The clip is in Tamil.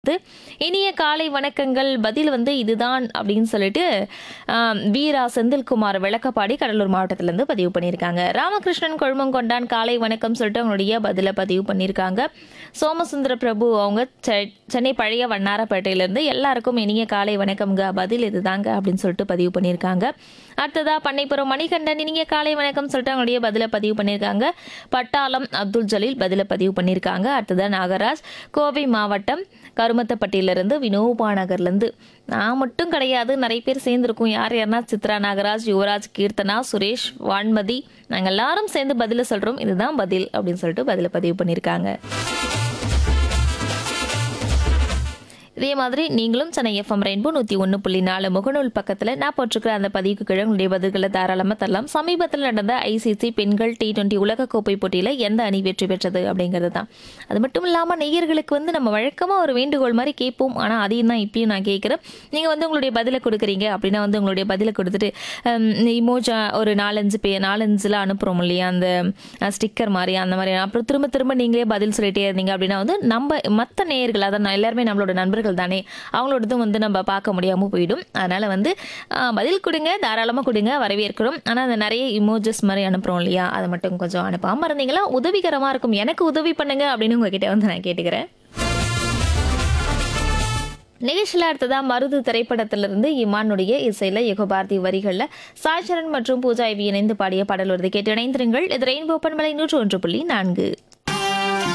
வந்து இனிய காலை வணக்கங்கள் பதில் வந்து இதுதான் அப்படின்னு சொல்லிட்டு ஆம், வீரா செந்தில்குமார் விளக்கப்பாடி கடலூர் மாவட்டத்திலேருந்து பதிவு பண்ணியிருக்காங்க ராமகிருஷ்ணன் கொழுமங்கொண்டான் காலை வணக்கம் சொல்லிட்டு அவங்களுடைய பதிலை பதிவு பண்ணியிருக்காங்க சோமசுந்தர பிரபு அவங்க செ- சென்னை பழைய வண்ணாரப்பேட்டையிலேருந்து எல்லாருக்கும் இனிய காலை வணக்கம்ங்க பதில் இதுதாங்க அப்படின்னு சொல்லிட்டு பதிவு பண்ணியிருக்காங்க அடுத்ததா பண்ணைப்புறம் மணிகண்டன் இனிய காலை வணக்கம் சொல்லிட்டு அவங்களுடைய பதிலை பதிவு பண்ணியிருக்காங்க பட்டாளம் அப்துல் ஜலீல் பதிலை பதிவு பண்ணியிருக்காங்க அடுத்ததா நாகராஜ் கோவை மாவட்டம் கருமத்தப்பட்டியிலிருந்து வினோபா நகர்லேருந்து நான் மட்டும் கிடையாது நிறைய பேர் சேர்ந்துருக்கோம் யார் யாருன்னா சித்ரா நாகராஜ் யுவராஜ் கீர்த்தனா சுரேஷ் வான்மதி நாங்கள் எல்லாரும் சேர்ந்து பதிலை சொல்கிறோம் இதுதான் பதில் அப்படின்னு சொல்லிட்டு பதிலை பதிவு பண்ணியிருக்காங்க இதே மாதிரி நீங்களும் சென்னை எஃப்எம் ரெயின்போ நூற்றி ஒன்று புள்ளி நாலு முகநூல் பக்கத்தில் நான் போட்டிருக்கிற அந்த பதிவுக்கு கீழே உங்களுடைய பதில்களை தாராளமாக தரலாம் சமீபத்தில் நடந்த ஐசிசி பெண்கள் டி டுவெண்ட்டி உலகக்கோப்பை போட்டியில் எந்த அணி வெற்றி பெற்றது அப்படிங்கிறது தான் அது மட்டும் இல்லாமல் நேயர்களுக்கு வந்து நம்ம வழக்கமாக ஒரு வேண்டுகோள் மாதிரி கேட்போம் ஆனால் அதையும் தான் இப்பயும் நான் கேட்குறேன் நீங்கள் வந்து உங்களுடைய பதிலை கொடுக்குறீங்க அப்படின்னா வந்து உங்களுடைய பதிலை கொடுத்துட்டு இமோஜா ஒரு நாலஞ்சு பே நாலஞ்சில் அனுப்புகிறோம் இல்லையா அந்த ஸ்டிக்கர் மாதிரி அந்த மாதிரி அப்புறம் திரும்ப திரும்ப நீங்களே பதில் சொல்லிட்டே இருந்தீங்க அப்படின்னா வந்து நம்ம மற்ற நேயர்கள் அதான் நான் எல்லாருமே நம்மளோட நண்பர்கள் தானே அவங்களோடதும் வந்து நம்ம பார்க்க முடியாமல் போயிடும் அதனால் வந்து ஆஹ், பதில் கொடுங்க தாராளமாக கொடுங்க வரவேற்கிறோம் ஆனால் அந்த நிறைய இமோஜஸ் மாதிரி அனுப்புகிறோம் இல்லையா அதை மட்டும் கொஞ்சம் அனுப்பாமல் இருந்தீங்களா உதவிகரமாக இருக்கும் எனக்கு உதவி பண்ணுங்க அப்படின்னு உங்ககிட்ட வந்து நான் கேட்டுக்கிறேன் நிகழ்ச்சியில் அடுத்ததாக மருது திரைப்படத்திலிருந்து இமானுடைய இசையில் யுகபாரதி வரிகளில் சாய்சரன் மற்றும் பூஜா இவி இணைந்து பாடிய பாடல் வருது கேட்டு இணைந்திருங்கள் இது ரெயின்போ பண்பலை நூற்று ஒன்று புள்ளி நான்கு